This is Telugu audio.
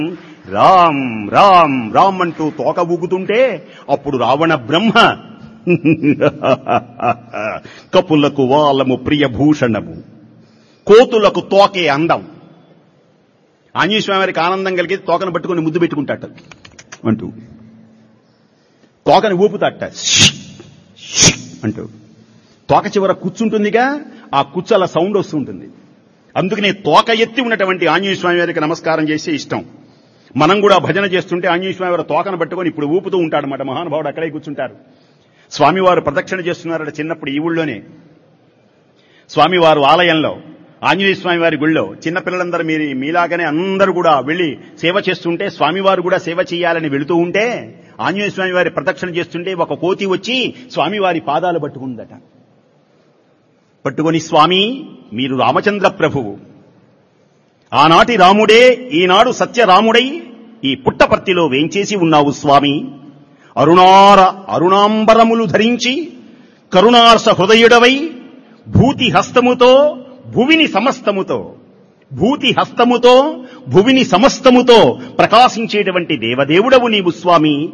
రామ్ రామ్ రామ్ అంటూ తోక ఊగుతుంటే అప్పుడు రావణ బ్రహ్మ కపులకు వాళ్ళము ప్రియభూషణము కోతులకు తోకే అందం ఆంజనేయ స్వామి వారికి ఆనందం కలిగి తోకను పట్టుకుని ముద్దు పెట్టుకుంటాట అంటూ తోకని ఊపుతాట అంటూ తోక చివర కూర్చుంటుందిగా ఆ కుచ్చల సౌండ్ వస్తుంటుంది అందుకనే తోక ఎత్తి ఉన్నటువంటి ఆంజనేయ స్వామి వారికి నమస్కారం చేసే ఇష్టం మనం కూడా భజన చేస్తుంటే ఆంజనేయ స్వామి వారి తోకను పట్టుకొని ఇప్పుడు ఊపుతూ ఉంటాడనమాట మహానుభావుడు అక్కడే కూర్చుంటారు స్వామివారు ప్రదక్షిణ చేస్తున్నారట చిన్నప్పుడు ఈ ఊళ్ళోనే స్వామివారు ఆలయంలో ఆంజనేయ స్వామి వారి గుళ్ళో చిన్నపిల్లలందరూ మీరు మీలాగానే అందరూ కూడా వెళ్లి సేవ చేస్తుంటే స్వామివారు కూడా సేవ చేయాలని వెళుతూ ఉంటే ఆంజనేయ స్వామి వారి ప్రదక్షిణ చేస్తుంటే ఒక కోతి వచ్చి స్వామివారి పాదాలు పట్టుకుందట పట్టుకొని స్వామి మీరు రామచంద్ర ప్రభువు ఆనాటి రాముడే ఈనాడు సత్యరాముడై ఈ పుట్టపర్తిలో వేంచేసి ఉన్నావు స్వామి అరుణార అరుణాంబరములు ధరించి కరుణార్ష హృదయుడవై భూతి హస్తముతో భువిని సమస్తముతో భూతి హస్తముతో భువిని సమస్తముతో ప్రకాశించేటువంటి దేవదేవుడవు నీవు స్వామి